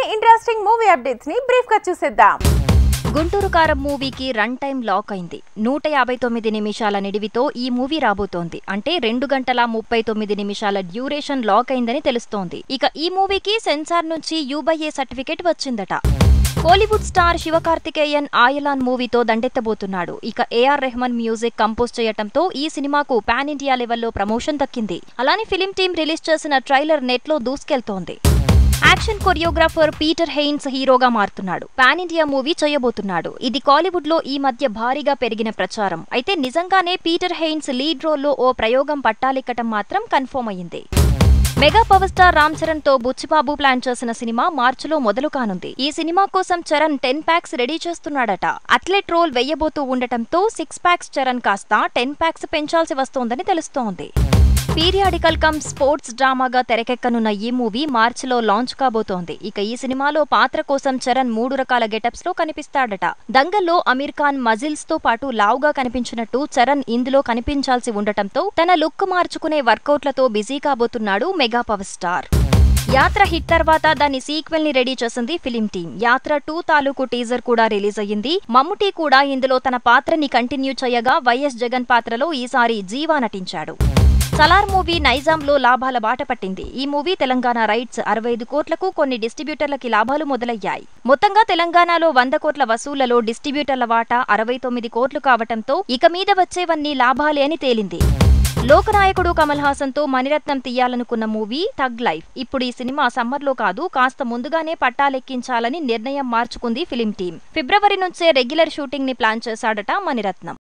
interesting movie updates ని brief గా చూసేద్దాం గుంటూరు కారం మూవీకి రన్ టైం లాక్ అయింది నూట యాభై తొమ్మిది నిమిషాల నిడివితో ఈ మూవీ రాబోతోంది అంటే రెండు గంటల ముప్పై తొమ్మిది నిమిషాల డ్యూరేషన్ లాక్ అయిందని తెలుస్తోంది ఇక ఈ మూవీకి సెన్సార్ నుంచి యూబైఏ సర్టిఫికెట్ వచ్చిందట కోలీవుడ్ స్టార్ శివకార్తికేయన్ ఆయలాన్ మూవీతో దండెత్తబోతున్నాడు ఇక ఏఆర్ రెహమాన్ మ్యూజిక్ కంపోజ్ చేయటంతో ఈ సినిమాకు పాన్ ఇండియా లెవెల్లో ప్రమోషన్ దక్కింది అలానే ఫిలిం టీం రిలీజ్ చేసిన ట్రైలర్ నెట్లో దూసుకెళ్తోంది యాక్షన్ కొరియోగ్రాఫర్ పీటర్ హెయిన్స్ హీరోగా మారుతున్నాడు పాన్ ఇండియా మూవీ చేయబోతున్నాడు ఇది కాలీవుడ్ లో ఈ మధ్య భారీగా పెరిగిన ప్రచారం అయితే నిజంగానే పీటర్ హెయిన్స్ లీడ్ రోల్లో ఓ ప్రయోగం పట్టాలెక్కటం మాత్రం కన్ఫర్మ్ అయింది mega power star Ram Charan తో బుచ్చిబాబు ప్లాన్ చేసిన సినిమా మార్చిలో మొదలు కానుంది ఈ సినిమా కోసం చరణ్ టెన్ ప్యాక్స్ రెడీ చేస్తున్నాడట అథ్లెట్ రోల్ వెయ్యబోతూ ఉండటంతో సిక్స్ ప్యాక్స్ చరణ్ కాస్త టెన్ ప్యాక్స్ పెంచాల్సి వస్తోందని తెలుస్తోంది పీరియాడికల్ కమ్ స్పోర్ట్స్ డ్రామాగా తెరకెక్కనున్న ఈ మూవీ మార్చిలో లాంచ్ కాబోతోంది ఇక ఈ సినిమాలో పాత్ర కోసం చరణ్ మూడు రకాల గెటప్స్ లో కనిపిస్తాడట దంగల్లో అమీర్ ఖాన్ మజిల్స్ తో పాటు లావుగా కనిపించినట్టు చరణ్ ఇందులో కనిపించాల్సి ఉండటంతో తన లుక్ మార్చుకునే వర్కౌట్లతో బిజీ కాబోతున్నాడు mega power star Yatra hit తర్వాత దాని సీక్వెల్ ని రెడీ చేసింది ఫిలిం టీం యాత్ర టూ తాలూకు టీజర్ కూడా రిలీజ్ అయ్యింది మమ్ముటి కూడా ఇందులో తన పాత్రని కంటిన్యూ చేయగా వైఎస్ జగన్ పాత్రలో ఈసారి జీవా నటించాడు సలార్ మూవీ నైజాంలో లాభాల బాట పట్టింది ఈ మూవీ తెలంగాణ రైట్స్ అరవై ఐదు కోట్లకు కొన్ని డిస్ట్రిబ్యూటర్లకి లాభాలు మొదలయ్యాయి మొత్తంగా తెలంగాణలో వంద కోట్ల వసూళ్లలో డిస్ట్రిబ్యూటర్ల వాటా అరవై తొమ్మిది కోట్లు కావటంతో ఇక మీద వచ్చేవన్నీ లాభాలే అని తేలింది లోకనాయకుడు కమల్ హాసన్ తో మణిరత్నం తీయాలనుకున్న మూవీ థగ్ లైఫ్ ఇప్పుడు ఈ సినిమా సమ్మర్లో కాదు కాస్త ముందుగానే పట్టాలెక్కించాలని నిర్ణయం మార్చుకుంది ఫిలిం టీం ఫిబ్రవరి నుంచే రెగ్యులర్ షూటింగ్ ని ప్లాన్ చేశాడట మణిరత్నం